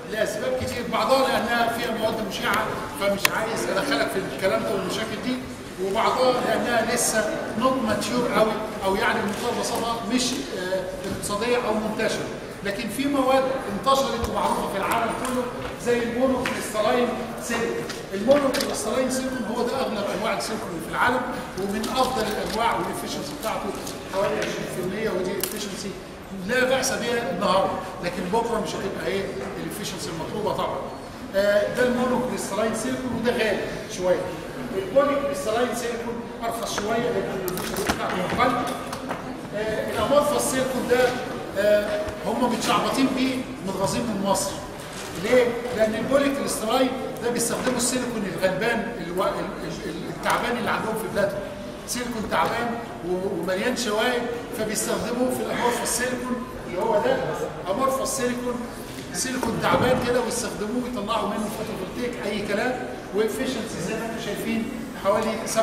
لاسباب كتير بعضها لانها فيها مواد مشعه فمش عايز ادخلك في الكلام ده والمشاكل دي وبعضها لانها لسه نوت ماتيور قوي او يعني بمنتهى البساطه مش آه، اقتصاديه او منتشره لكن في مواد انتشرت ومعروفه في العالم كله زي المونو كريستالاين سيليكون المونو كريستالاين سيليكون هو ده اغلب انواع السيليكون في العالم ومن افضل الانواع والافشنسي بتاعته حوالي 20% ودي افشنسي لا باس بها النهارده لكن بكره مش هتبقى ايه الافشنسي المطلوبه طبعا آه، ده المونو كريستالاين سيليكون وده غالي شويه البولي كريستالاين سيليكون ارخص شويه لان الافشنسي بتاعته اقل آه، الامورفا سيليكون ده آه، هم متشعبطين بيه متغاظين من مصر ليه؟ لان البولي كريستالاين ده بيستخدموا السيليكون الغلبان الو- ال- ال- التعبان اللي عندهم في بلادهم سيليكون تعبان و- ومليان شوائب فبيستخدموه في الامورفا السيليكون اللي هو ده امورفا السيليكون سيليكون تعبان كده ويستخدموه يطلعوا منه فوتوفولتيك اي كلام وافشنسي زي ما انتم شايفين حوالي 7%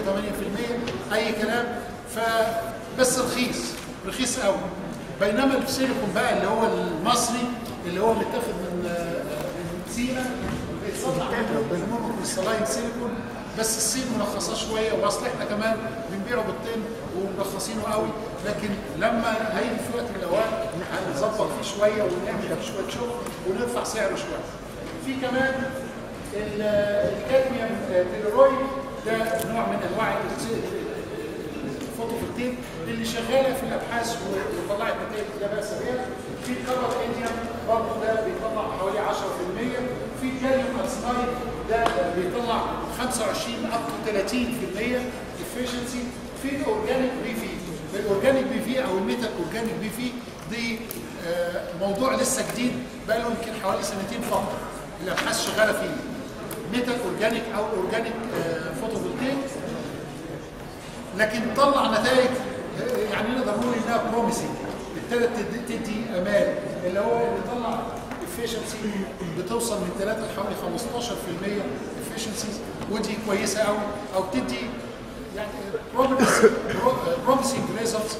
8% اي كلام فبس رخيص رخيص قوي بينما السيليكون بقى اللي هو المصري اللي هو متاخد من من سينا بيتصنع منه كريستالاين سيليكون بس الصين مرخصاه شويه واصل احنا كمان بنبيعه بالطن ومرخصينه قوي لكن لما هيجي في وقت من الاوقات هنظبط فيه شويه ونعمل فيه شويه شغل ونرفع سعره شويه. في كمان ال- الكادميوم تيلرويد ده نوع من انواع الفوتوفولتيك اللي شغاله في الابحاث وطلعت نتائج لا باس بها في كبر انديوم برضه ده بيطلع حوالي 10% في كاليوم ارسنايد ده بيطلع 25 اب تو 30% efficiency في الاورجانيك بي في الاورجانيك بي في او الميتال اورجانيك بي في دي آه، موضوع لسه جديد بقى له يمكن حوالي سنتين فقط الابحاث شغاله فيه ميتال اورجانيك او اورجانيك فوتوفولتيك لكن طلع نتائج آه، يعني نقدر نقول انها بروميسنج ابتدت تدي, تدي امال اللي هو اللي طلع efficiency بتوصل من 3 لحوالي 15% efficiency ودي كويسه قوي او بتدي يعني بروميسنج ريزلتس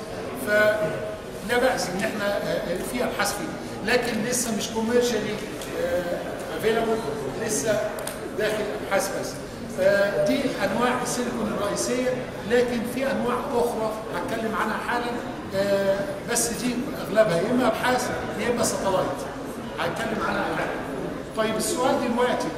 فلا باس ان احنا آه، في ابحاث فيه لكن لسه مش كوميرشالي افيلابل لسه داخل ابحاث بس آه، دي انواع السيليكون الرئيسيه لكن في انواع اخرى هتكلم عنها حالا آه، بس دي اغلبها يا اما ابحاث يا اما ساتلايت هتكلم عنها حالا طيب السؤال دلوقتي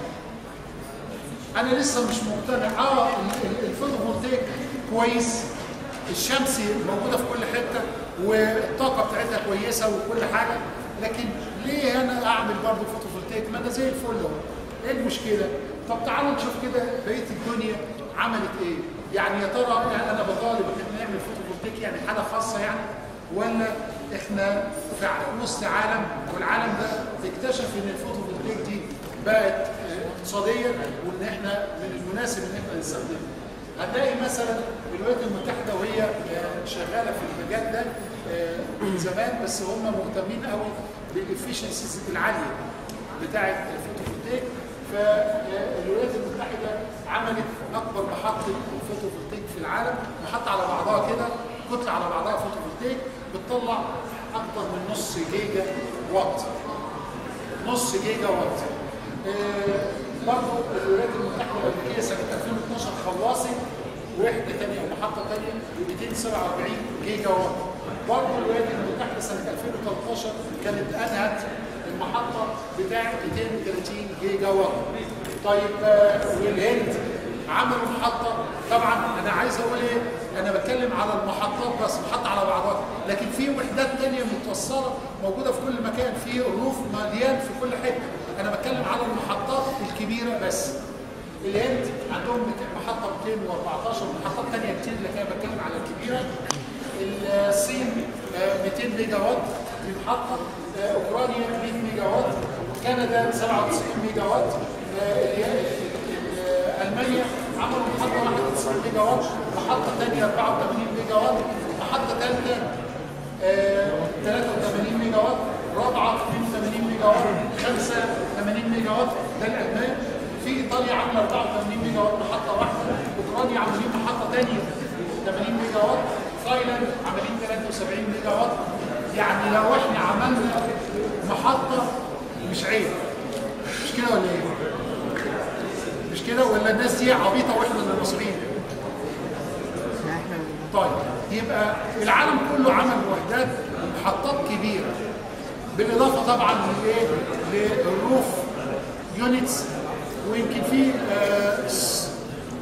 انا لسه مش مقتنع اه ال- ال- الفوتوفولتيك كويس الشمس موجوده في كل حته والطاقه بتاعتها كويسه وكل حاجه لكن ليه انا اعمل برضه فوتوفولتيك ما انا زي الفل اهو ايه المشكله طب تعالوا نشوف كده بقيه الدنيا عملت ايه يعني يا ترى يعني انا بطالب ان احنا نعمل فوتوفولتيك يعني حاله خاصه يعني ولا احنا في ع- وسط عالم والعالم ده اكتشف ان الفوتوفولتيك دي بقت آه، اقتصاديه وان احنا من المناسب ان احنا نستخدمها. هنلاقي مثلا الولايات المتحده وهي آه، شغاله في المجال ده آه، من زمان بس هم مهتمين قوي بالافشنسيز العاليه بتاعه الفوتوفولتيك فالولايات المتحده عملت اكبر محطه فوتوفولتيك في العالم محطه على بعضها كده كتله على بعضها فوتوفولتيك بتطلع اكتر من نص جيجا وات نص جيجا وات آه، برضه الولايات المتحده الامريكيه سنه 2012 خلصت وحده ثانيه محطه ثانيه ب 247 جيجا وات برضه الولايات المتحده سنه 2013 كانت انهت المحطه بتاعت 230 جيجا وات طيب آه، والهند عملوا محطه طبعا انا عايز اقول ايه انا بتكلم على المحطات بس محطه على بعضها لكن في وحدات تانية متوصله موجوده في كل مكان في رؤوف مليان في كل حته انا بتكلم على المحطات الكبيره بس الهند عندهم مت- محطه 214 ومحطات تانية كتير لكن انا بتكلم على الكبيره الصين آه، 200 ميجا وات في محطه آه، اوكرانيا 100 ميجا وات كندا 97 ميجا وات آه، اليا- آه، المانيا عملوا محطه 91 ميجا وات محطه ثانيه 84 ميجا وات محطه ثالثه آه، 83 ميجا وات رابعه 82 ميجا وات خمسه 80 ميجا وات ده الالمان في ايطاليا عامله 84 ميجا وات محطه واحده اوكرانيا عاملين محطه ثانيه 80 ميجا وات تايلاند عاملين 73 ميجا وات يعني لو احنا عملنا محطه مش عيب كده ولا ايه؟ مش كده ولا الناس دي عبيطه واحنا اللي ناصرين؟ طيب يبقى العالم كله عمل وحدات محطات كبيره بالاضافه طبعا للايه؟ للروف يونتس ويمكن في آه س-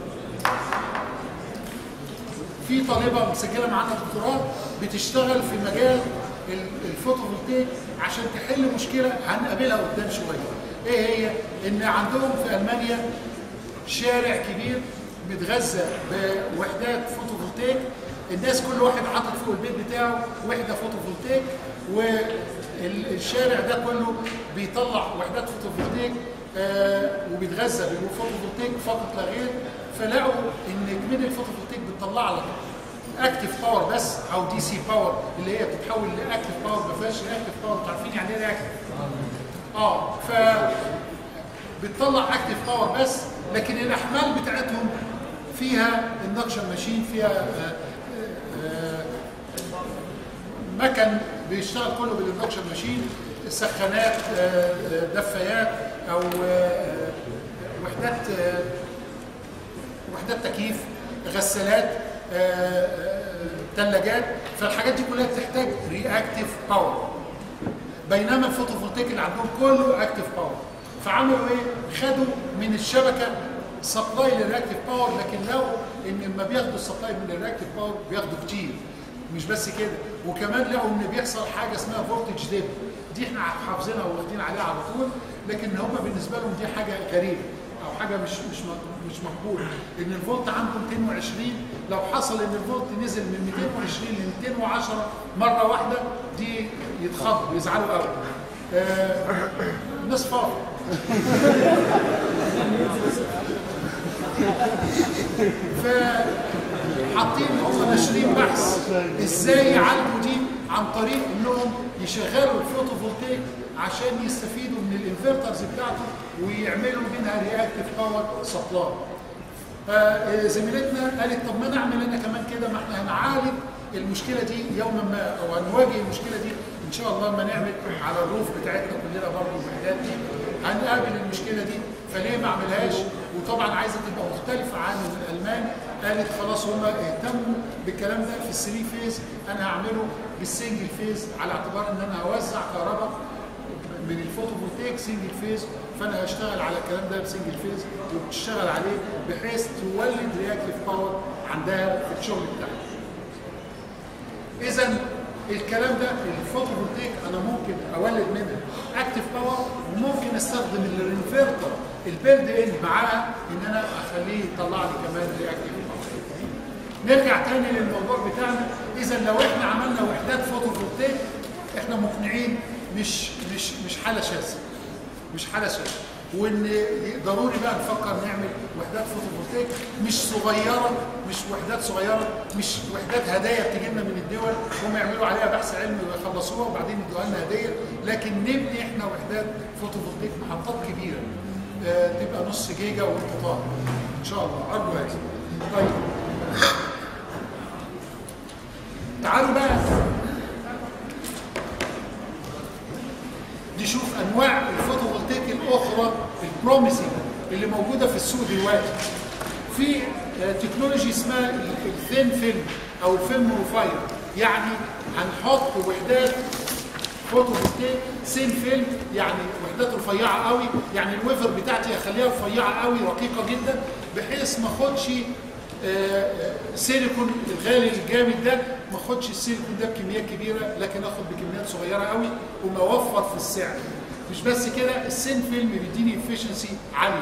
في طالبه مسجله معانا دكتوراه بتشتغل في مجال ال- الفوتوفولتيك عشان تحل مشكله هنقابلها قدام شويه. ايه هي؟ ان عندهم في المانيا شارع كبير متغذى بوحدات فوتوفولتيك الناس كل واحد حاطط فوق البيت بتاعه وحده فوتوفولتيك والشارع ده كله بيطلع وحدات فوتوفولتيك آه وبيتغذى بالفوتوفولتيك فقط لا غير فلقوا ان من الفوتوفولتيك بتطلع لك اكتف باور بس او دي سي باور اللي هي بتتحول لاكتف باور ما فيهاش اكتف باور انتوا عارفين يعني ايه اكتف؟ اه ف بتطلع اكتف باور بس لكن الاحمال بتاعتهم فيها اندكشن ماشين فيها آه، آه، مكن بيشتغل كله بالاندكشن ماشين سخانات آه، آه، دفايات او آه، وحدات آه، وحدات تكييف غسالات ثلاجات فالحاجات دي كلها بتحتاج رياكتيف باور بينما الفوتوفولتيك اللي عندهم كله اكتيف باور فعملوا ايه؟ خدوا من الشبكه سبلاي للرياكتيف باور لكن لقوا ان لما بياخدوا السبلاي من الرياكتيف باور بياخدوا كتير مش بس كده وكمان لقوا ان بيحصل حاجه اسمها فولتج ديب دي احنا حافظينها واخدين عليها على طول لكن هم بالنسبه لهم دي حاجه غريبه او حاجه مش مش م- مش مقبوله ان الفولت عنده 220 لو حصل ان الفولت نزل من 220 ل 210 مره واحده دي يتخضوا يزعلوا قوي آه الناس فاضيه فحاطين هم ناشرين بحث ازاي يعالجوا دي عن طريق انهم يشغلوا الفوتوفولتيك عشان يستفيدوا من الانفرترز بتاعته ويعملوا منها رياكتيف باور سبلاي. فزميلتنا قالت طب ما نعمل انا كمان كده ما احنا هنعالج المشكله دي يوما ما او هنواجه المشكله دي ان شاء الله لما نعمل على الروف بتاعتنا كلنا برضه الوحدات دي هنقابل المشكله دي فليه ما اعملهاش وطبعا عايزه تبقى مختلفه عن الالمان قالت خلاص هم اهتموا بالكلام ده في الثري فيز انا هعمله بالسنجل فيز على اعتبار ان انا هوزع كهرباء من الفوتوفولتيك سنجل فيز فانا هشتغل على الكلام ده بسنجل فيز وبتشتغل عليه بحيث تولد رياكتيف باور عندها في الشغل بتاعها. اذا الكلام ده الفوتوفولتيك انا ممكن اولد منها اكتف باور وممكن استخدم الانفرتر البيلد ان معاه ان انا اخليه يطلع لي كمان رياكتيف باور. نرجع تاني للموضوع بتاعنا اذا لو احنا عملنا وحدات فوتوفولتيك احنا مقنعين مش مش مش حاله شاذه مش حاله شاذه وان ضروري بقى نفكر نعمل وحدات فوتوفولتيك مش صغيره مش وحدات صغيره مش وحدات هدايا بتجي لنا من الدول هم يعملوا عليها بحث علمي ويخلصوها وبعدين يدوها لنا هديه لكن نبني احنا وحدات فوتوفولتيك محطات كبيره آه تبقى نص جيجا وانقطاع ان شاء الله ارجو هذا طيب تعالوا بقى نشوف انواع الفوتوفولتيك الاخرى البروميسنج اللي موجوده في السوق دلوقتي في آه، تكنولوجي اسمها الثين فيلم او الفيلم بروفايل يعني هنحط وحدات فوتوفولتيك سين فيلم يعني وحدات رفيعه قوي يعني الويفر بتاعتي هخليها رفيعه قوي رقيقه جدا بحيث ما اخدش آه، آه، سيليكون الغالي الجامد ده ما اخدش السيليكون ده بكميات كبيره لكن اخد بكميات صغيره قوي وموفر في السعر مش بس كده السين فيلم بيديني افشنسي عاليه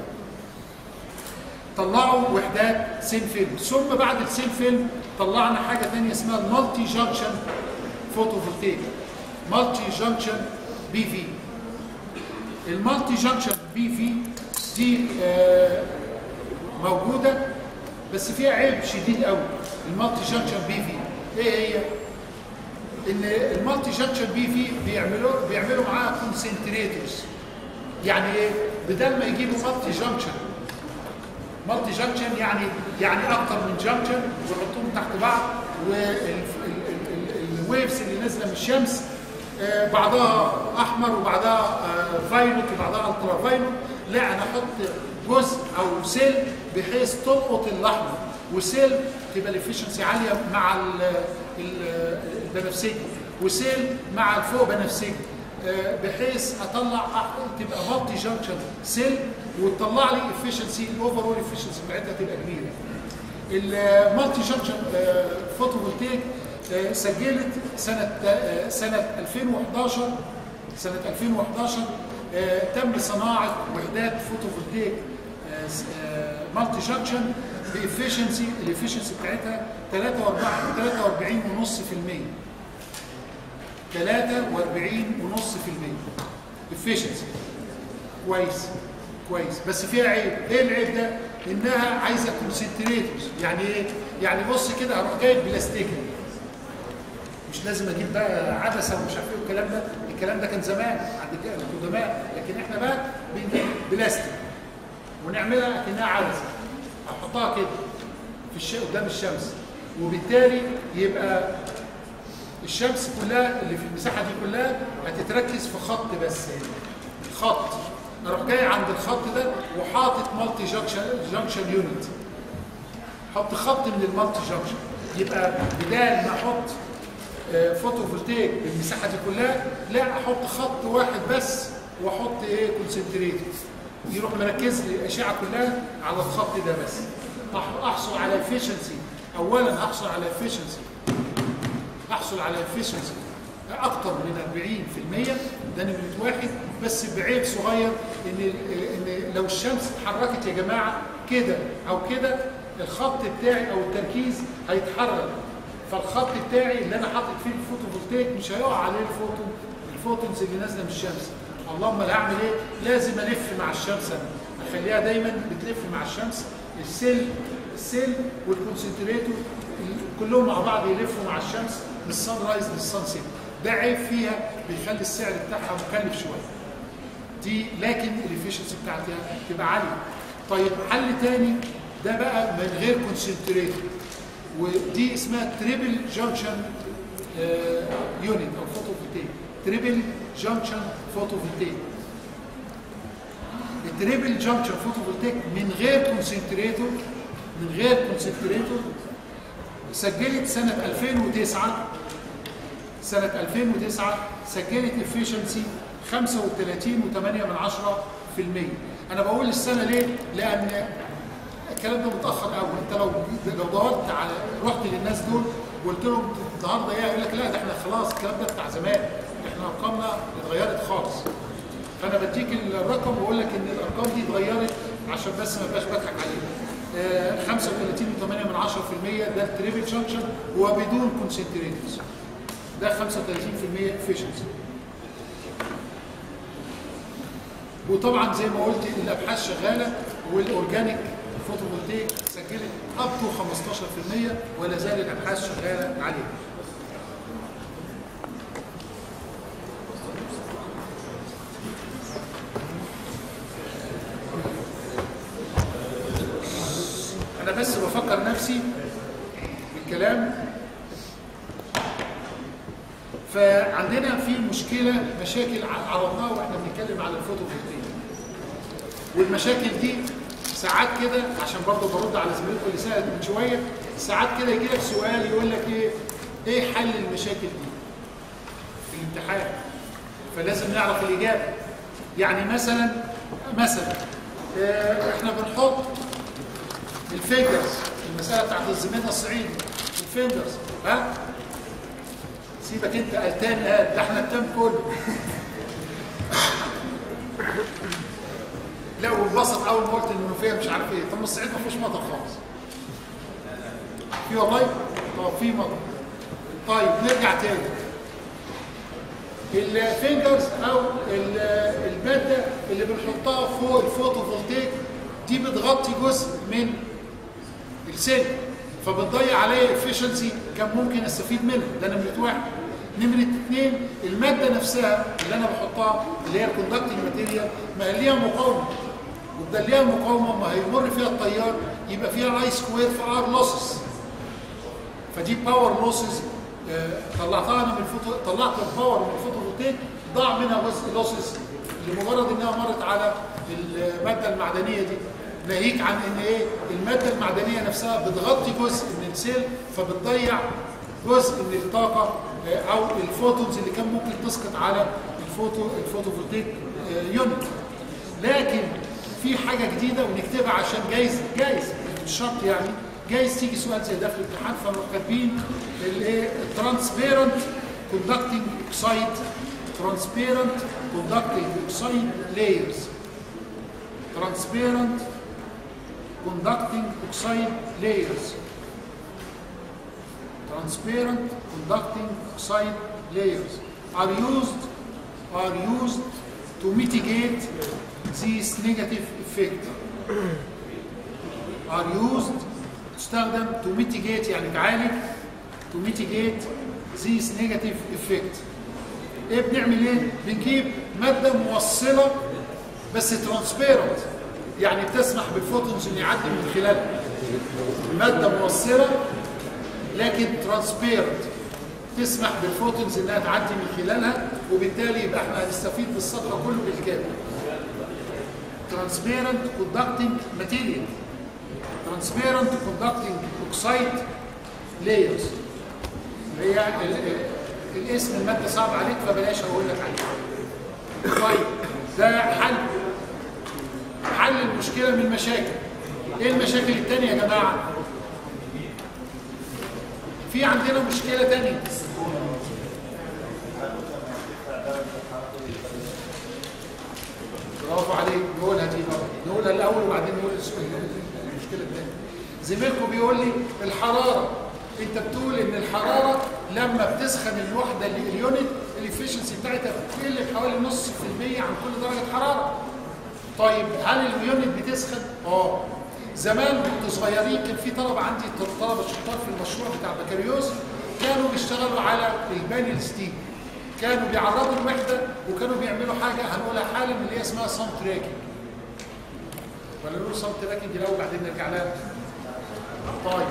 طلعوا وحدات سين فيلم ثم بعد السين فيلم طلعنا حاجه ثانيه اسمها المالتي جانكشن فوتوفولتيك مالتي جانكشن بي في المالتي جانكشن بي في دي آه، موجوده بس فيها عيب شديد قوي المالتي جانكشن بي في ايه هي ان المالتي جانكشن بي في بيعملوا بيعملوا معاها كونسنتريتورز يعني ايه بدل ما يجيبوا مالتي جانكشن مالتي جانكشن يعني يعني اكتر من جانكشن ويحطوهم تحت بعض والويفز اللي نازله من الشمس آه، بعضها احمر وبعضها آه، فايلوت وبعدها الترا فايلوت لا انا احط جزء او سيل بحيث تلقط الاحمر وسيل تبقى الافشنسي عاليه مع ال- ال- البنفسجي وسيل مع الفوق بنفسجي آه، بحيث اطلع أح- تبقى مالتي جانكشن سيل وتطلع لي افشنسي الاوفر اول افشنسي بتاعتها تبقى كبيره. المالتي جانكشن فوتوفولتيك آه، سجلت سنه آه، سنه 2011 سنه 2011 آه، تم صناعه وحدات فوتوفولتيك مالتي جانكشن بافشنسي الافشنسي بتاعتها 43 ونص في المية 43 ونص في المية efficiency كويس كويس بس فيها عيب ايه العيب ده انها عايزه كونسنتريتورز يعني ايه يعني بص كده هروح جايب بلاستيك مش لازم اجيب بقى عدسه ومش عارف ايه والكلام ده الكلام ده كان زمان عند كده القدماء لكن احنا بقى بنجيب بلاستيك ونعملها كانها عدسه احطها كده في الش... قدام الشمس وبالتالي يبقى الشمس كلها اللي في المساحه دي كلها هتتركز في خط بس هنا خط اروح جاي عند الخط ده وحاطط مالتي جانكشن جانكشن يونت حط خط من المالتي جانكشن يبقى بدال ما احط آه، فوتوفولتيك بالمساحه دي كلها لا احط خط واحد بس واحط ايه كونسنتريتور يروح مركز لي الاشعه كلها على الخط ده بس أح- احصل على efficiency اولا احصل على efficiency احصل على efficiency اكتر من 40% ده نمره واحد بس بعيب صغير ان ان لو الشمس اتحركت يا جماعه كده او كده الخط بتاعي او التركيز هيتحرك فالخط بتاعي اللي انا حاطط فيه الفوتوفولتيك مش هيقع عليه الفوتون الفوتونز اللي نازله من الشمس اللهم لا اعمل ايه لازم الف مع الشمس انا اخليها دايما بتلف مع الشمس السيل السيل والكونسنتريتور كلهم مع بعض يلفوا مع الشمس من الصن رايز للصن سيت ده عيب فيها بيخلي السعر بتاعها مكلف شويه دي لكن الافشنسي بتاعتها تبقى عاليه طيب حل تاني ده بقى من غير كونسنتريتور ودي اسمها تريبل جانكشن يونت او فوتوفولتيك تريبل جانكشن فوتوفولتيك التريبل جانكشن فوتوفولتيك من غير كونسنتريتور من غير كونسنتريتور سجلت سنة 2009 سنة 2009 سجلت efficiency 35.8 من 10 في المية أنا بقول السنة ليه؟ لأن الكلام ده متأخر قوي أنت لو لو دورت على رحت للناس دول وقلت لهم النهارده إيه؟ يقول لك لا ده إحنا خلاص الكلام ده بتاع زمان إحنا أرقامنا اتغيرت خالص فأنا بديك الرقم وأقول لك إن الأرقام دي اتغيرت عشان بس ما بقاش بضحك عليك. آه، 35.8 من 10% ده التريبل جانكشن وبدون كونسنتريتورز ده 35% efficiency وطبعا زي ما قلت الابحاث شغاله والاورجانيك فوتوفولتيك سجلت اب تو 15% ولا زال الابحاث شغاله عليه انا بس بفكر نفسي بالكلام فعندنا في مشكله مشاكل ع- عرضناها واحنا بنتكلم على الفوتوفولتيك والمشاكل دي ساعات كده عشان برضه برد على زميلكم اللي سال من شويه ساعات كده يجي لك سؤال يقول لك ايه ايه حل المشاكل دي في الامتحان فلازم نعرف الاجابه يعني مثلا مثلا آه، احنا بنحط الفينجرز المساله بتاعت الزميلة الصعيدي الفينجرز ها سيبك انت قلتان قال ده احنا التام كله لا وانبسط اول ما قلت المنوفيه مش عارف ايه طب ما الصعيد ما فيهوش مطر خالص في والله طب في مطر طيب نرجع تاني الفينجرز او ال- الماده اللي بنحطها فوق الفوتوفولتيك دي بتغطي جزء من السن فبتضيع عليا efficiency كان ممكن استفيد منه ده نمره واحد نمره اثنين الماده نفسها اللي انا بحطها اللي هي الكوندكتنج ماتيريال ما هي ليها مقاومه وده ليها مقاومه ما هيمر فيها التيار يبقى فيها اي سكوير في ار لوسز فدي باور لوسز طلعتها انا من الفوتو طلعت الباور من الفوتوفولتيك ضاع منها بس لوسز لمجرد انها مرت على الماده المعدنيه دي ناهيك عن ان ايه الماده المعدنيه نفسها بتغطي جزء من السيل فبتضيع جزء من الطاقه آه، او الفوتونز اللي كان ممكن تسقط على الفوتو الفوتوفولتيك آه، يونت لكن في حاجه جديده ونكتبها عشان جايز جايز مش شرط يعني جايز تيجي سؤال زي ده في الامتحان فنروح كاتبين الايه الترانسبيرنت كوندكتنج اوكسايد ترانسبيرنت كوندكتنج اوكسايد لايرز transparent conducting oxide layers transparent conducting oxide layers are used are used to mitigate this negative effect are used تستخدم to mitigate يعني تعالج to mitigate this negative effect ايه بنعمل ايه بنجيب ماده موصله بس ترانسبيرنت يعني بتسمح بالفوتونز ان يعدي من خلالها ماده موصله لكن ترانسبيرنت تسمح بالفوتونز انها تعدي من خلالها وبالتالي يبقى احنا هنستفيد بالسطر كله بالكامل transparent conducting material transparent conducting oxide layers هي ال- ال- الاسم الماده صعب عليك فبلاش اقول لك عليه طيب ده حل حل المشكله من المشاكل ايه المشاكل التانية يا جماعه في عندنا مشكله تانية برافو عليك نقولها دي بقى نقولها الاول وبعدين نقول السؤال المشكله الثانيه زميلكم بيقول لي الحراره انت بتقول ان الحراره لما بتسخن الوحده اللي- اليونت الافشنسي بتاعتها بتقل بحوالي نص في المية عن كل درجه حراره طيب هل اليونت بتسخن؟ اه زمان كنتوا صغيرين كان في طلبه عندي طلبه شطار في المشروع بتاع بكالوريوس كانوا بيشتغلوا على البانل ستيم كانوا بيعرضوا الوحده وكانوا بيعملوا حاجه هنقولها حالا اللي هي اسمها صم تراكنج ولا نقول صم تراكنج الاول وبعدين نرجع لها طيب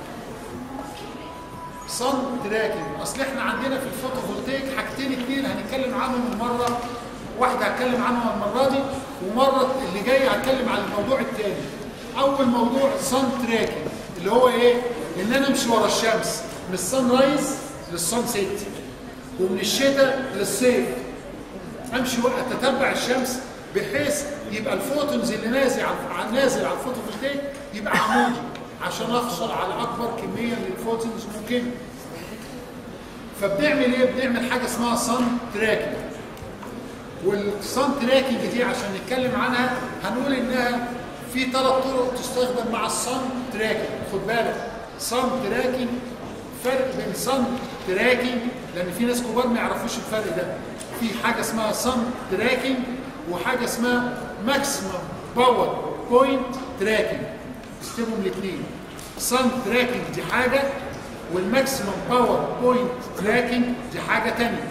صن تراكنج اصل احنا عندنا في الفوتوفولتيك حاجتين اتنين هنتكلم عنهم المره واحده هتكلم عنهم المره دي ومره اللي جاي هتكلم عن الموضوع الثاني اول موضوع صن تراكنج اللي هو ايه ان انا امشي ورا الشمس من الصن رايز للصن سيت ومن الشتاء للصيف امشي اتتبع الشمس بحيث يبقى الفوتونز اللي نازل على نازل على الفوتوفولتيك يبقى عمودي عشان احصل على اكبر كميه من الفوتونز ممكنه فبنعمل ايه بنعمل حاجه اسمها صن تراكنج والصن تراكنج دي عشان نتكلم عنها هنقول انها في ثلاث طرق تستخدم مع الصن تراكنج خد بالك صن تراكنج فرق بين صن تراكنج لان في ناس كبار ما يعرفوش الفرق ده في حاجه اسمها صن تراكنج وحاجه اسمها ماكسيمم باور بوينت تراكنج اكتبهم الاثنين صن تراكنج دي حاجه والماكسيمم باور بوينت تراكنج دي حاجه ثانيه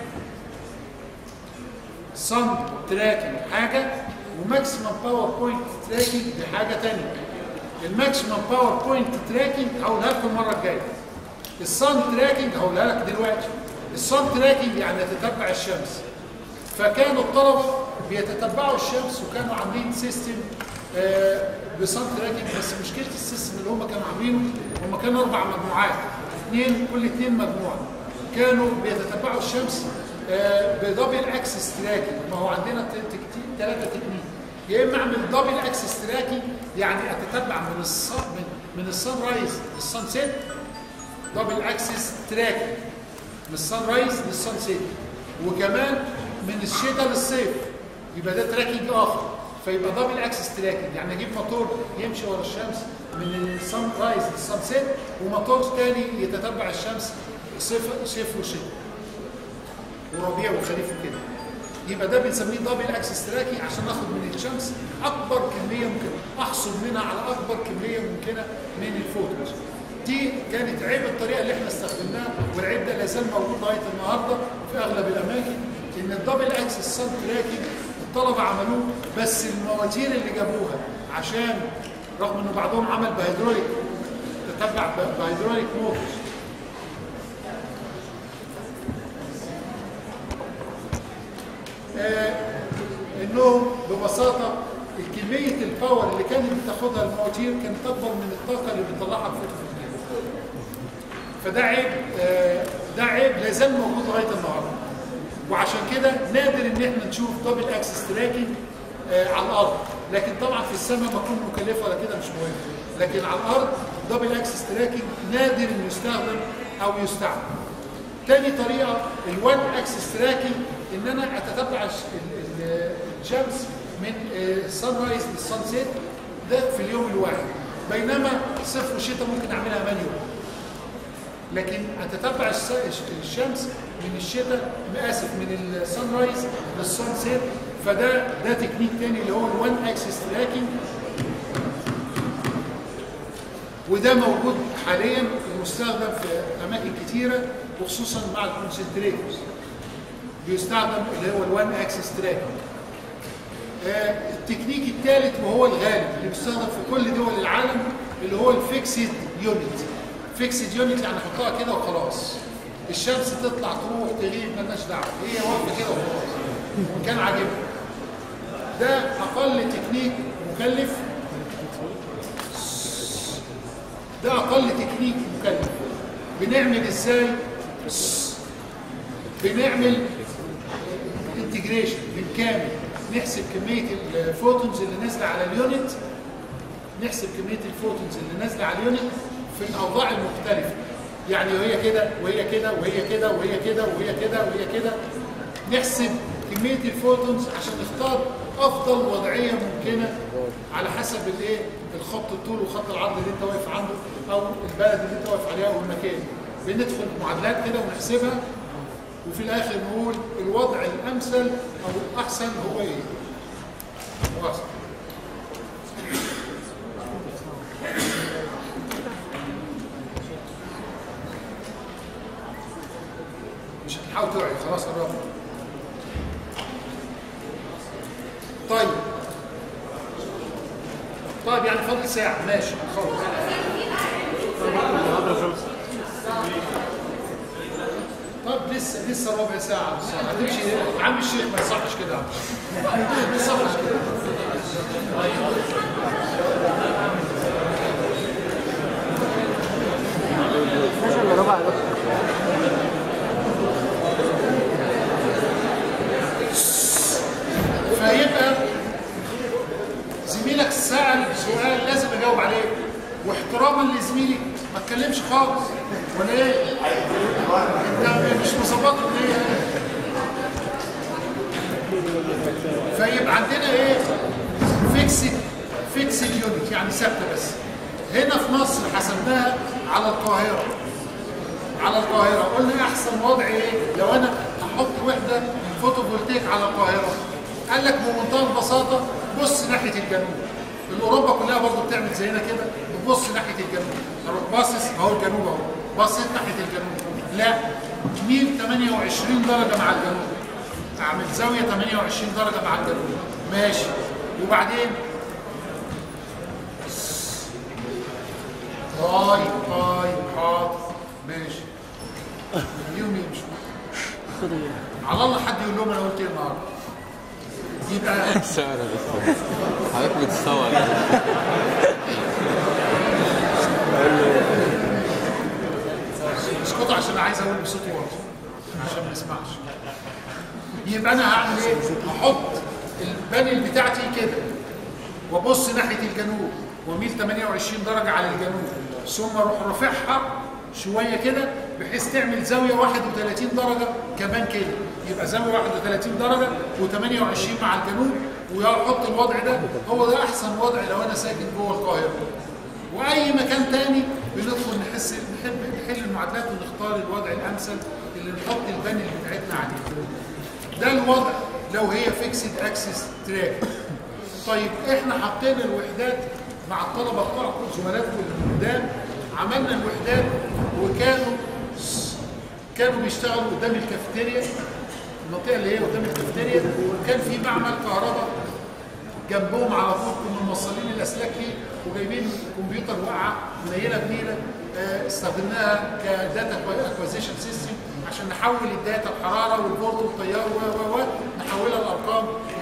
صن تراكنج حاجه وماكسيمم باور بوينت تراكنج دي حاجه ثانيه الماكسيمم باور بوينت تراكنج هقولها لكم المره الجايه الصن تراكنج هقولها لك دلوقتي الصن تراكنج يعني تتبع الشمس فكانوا الطلبه بيتتبعوا الشمس وكانوا عاملين سيستم آه بصن تراكنج بس مشكله السيستم اللي هم كانوا عاملينه هم كانوا اربع مجموعات اثنين كل اثنين مجموعه كانوا بيتتبعوا الشمس آه بدبل اكسس تراكنج ما هو عندنا ثلاثه تكنيك يا اما اعمل دبل اكسس تراكنج يعني اتتبع من الصن من, من الصن رايز للصن سيت دبل اكسس تراكنج من الصن رايز للصن سيت وكمان من الشتاء للصيف يبقى ده تراكنج اخر فيبقى دبل اكسس تراكنج يعني اجيب موتور يمشي ورا الشمس من الصن رايز للصن سيت وموتور تاني يتتبع الشمس صيف صيف وشتاء وربيع وخريف وكده يبقى ده بنسميه دبل اكسس تراكنج عشان ناخد من الشمس اكبر كميه ممكنه احصل منها على اكبر كميه ممكنه من الفوتونز دي كانت عيب الطريقه اللي احنا استخدمناها والعيب ده لا زال موجود لغايه النهارده في اغلب الاماكن ان الدبل اكسس سن تراكنج الطلبه عملوه بس المواتير اللي جابوها عشان رغم انه بعضهم عمل بهيدروليك تتبع بهيدروليك موتورز آه ان لهم ببساطه كميه الباور اللي كانت بتاخدها المواتير كانت اكبر من الطاقه اللي بتطلعها الفوتوفولتيك فده عيب آه، ده عيب لا زال موجود لغايه النهارده وعشان كده نادر ان احنا نشوف دبل اكسس تراكنج على الارض لكن طبعا في السماء ما تكون مكلفه ولا كده مش مهم لكن على الارض دبل اكسس تراكنج نادر انه يستخدم او يستعمل تاني طريقه الوان اكسس تراكنج ان انا اتتبع الش- ال- ال- الشمس من السان رايز للسان سيت ده في اليوم الواحد بينما صيف وشتاء ممكن اعملها مانيوال لكن اتتبع الس- الشمس من الشتاء اسف من السان رايز للسان سيت فده ده تكنيك تاني اللي هو الوان اكسس تراكنج وده موجود حاليا مستخدم في اماكن كتيره وخصوصا مع الكونسنتريتورز بيستخدم اللي هو الوان اكسس تراكنج التكنيك الثالث وهو الغالب اللي بيستخدم في كل دول العالم اللي هو الفيكسد يونت فيكسد يونت يعني احطها كده وخلاص الشمس تطلع تروح تغيب مالناش دعوه هي واقفه كده وخلاص وإن كان عاجبها ده اقل تكنيك مكلف ده اقل تكنيك مكلف بنعمل ازاي بنعمل انتجريشن بالكامل نحسب كميه الفوتونز اللي نازله على اليونت نحسب كميه الفوتونز اللي نازله على اليونت في الاوضاع المختلفه يعني وهي كده وهي كده وهي كده وهي كده وهي كده وهي كده نحسب كميه الفوتونز عشان نختار افضل وضعيه ممكنه على حسب الايه الخط الطول وخط العرض اللي انت واقف عنده او البلد اللي انت واقف عليها او المكان بندخل معادلات كده ونحسبها وفي الاخر نقول الوضع الامثل او الاحسن هو ايه خلاص مش هتحاول توعي خلاص قربت طيب طيب يعني فاضل ساعة ماشي خلاص طب لسه لسه ربع ساعة لسه هتمشي عم الشيخ ما يصحش كده ما يصحش كده 12 الا ربع يا دكتور فيبقى زميلك سأل سؤال لازم اجاوب عليه واحتراما لزميلي ما اتكلمش خالص ولا ايه؟ انت مش مظبط ليه؟ فيبقى عندنا ايه؟ فيكسد فيكسد يونت يعني ثابته بس هنا في مصر حسبناها على القاهره على القاهرة قلنا أحسن وضع إيه؟ لو أنا هحط وحدة فوتوفولتيك على القاهرة قال لك بمنتهى البساطة بص ناحية الجنوب الأوروبا كلها برضه بتعمل زينا كده بتبص ناحية الجنوب أروح باصص أهو الجنوب أهو بصيت ناحية الجنوب لا ميل 28 درجة مع الجنوب أعمل زاوية 28 درجة مع الجنوب ماشي وبعدين طيب طيب حاضر ماشي اليوم يمشوا على الله حد يقول لهم انا قلت ايه النهارده يبقى سعر بس حضرتك بتصور اسكتوا عشان عايز اقول بصوت واطي عشان ما يسمعش يبقى انا هعمل ايه؟ هحط البانل بتاعتي كده وابص ناحيه الجنوب واميل 28 درجه على الجنوب ثم اروح رافعها شويه كده بحيث تعمل زاويه 31 درجه كمان كده يبقى زاويه 31 درجه و28 مع الجنوب واحط الوضع ده هو ده احسن وضع لو انا ساكن جوه القاهره واي مكان تاني بندخل نحس نحب نحل المعادلات ونختار الوضع الامثل اللي نحط البانل بتاعتنا عليه ده الوضع لو هي فيكسد اكسس تراك طيب احنا حطينا الوحدات مع الطلبه بتوعكم زملاتكم اللي قدام عملنا الوحدات وكانوا كانوا بيشتغلوا قدام الكافيتيريا المنطقه اللي هي قدام الكافيتيريا وكان في معمل كهرباء جنبهم على طول كنا موصلين الاسلاك ليه وجايبين كمبيوتر واقعه منيله بنيله آه، استخدمناها كداتا اكوزيشن سيستم عشان نحول الداتا الحراره والفولت والتيار و و و نحولها لارقام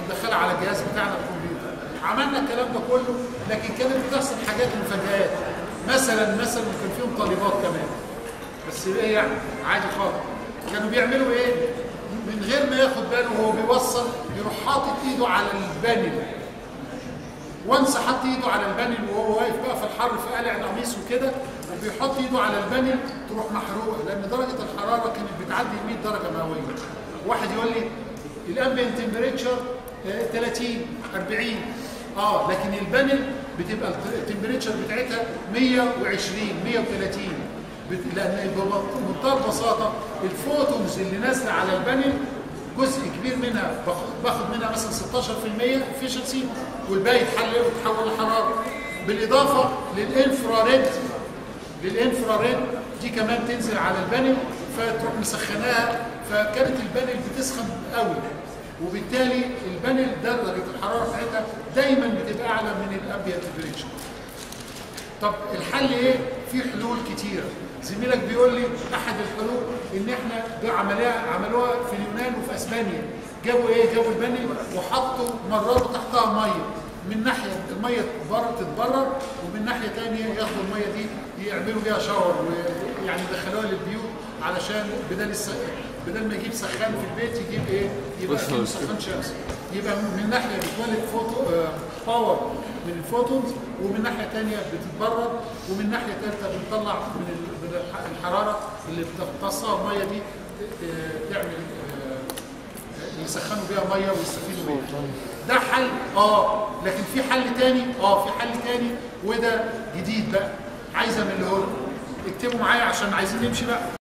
وندخلها على الجهاز بتاعنا الكمبيوتر عملنا الكلام ده كله لكن كانت بتحصل حاجات مفاجآت مثلا مثلا كان فيهم طالبات كمان بس ايه يعني عادي خالص كانوا بيعملوا ايه من غير ما ياخد باله وهو بيوصل يروح حاطط ايده على البانل وانس حط ايده على البانل وهو واقف بقى في الحر في قلع القميص وكده وبيحط ايده على البانل تروح محروقه لان درجه الحراره كانت بتعدي 100 درجه مئويه واحد يقول لي الامبيانت تمبريتشر 30 40 اه لكن البانل بتبقى التمبريتشر بتاعتها 120 130 بت- لان بمنتهى البساطه الفوتونز اللي نازله على البانل جزء كبير منها باخد, باخد منها مثلا 16% افشنسي والباقي يتحلل ويتحول لحراره بالاضافه للانفراريد للانفراريد دي كمان تنزل على البانل فتروح مسخناها فكانت البانل بتسخن قوي وبالتالي البانل درجه الحراره بتاعتها دايما بتبقى اعلى من الامبيانت تمبريتشر طب الحل ايه؟ في حلول كتيرة زميلك بيقول لي احد الحلول ان احنا ده عمليه عملوها في اليونان وفي اسبانيا جابوا ايه؟ جابوا البانل وحطوا مرروا تحتها ميه من ناحيه الميه تتبرر تتبرر ومن ناحيه ثانيه ياخدوا الميه دي يعملوا بيها شاور ويعني يدخلوها للبيوت علشان بدل الس... بدل ما يجيب سخان في البيت يجيب ايه؟ يبقى بص فيه هو- سخان شمسي يبقى من ناحيه بتولد فوتو آه، باور من الفوتونز ومن ناحيه ثانيه بتتبرد ومن ناحيه ثالثه بتطلع من ال- من الح- الحراره اللي بتمتصها الميه دي ت- ت- تعمل آه، يسخنوا بيها ميه ويستفيدوا بيها ده حل اه لكن في حل تاني اه في حل تاني وده جديد بقى عايز اعمله لكم اكتبوا معايا عشان عايزين نمشي بقى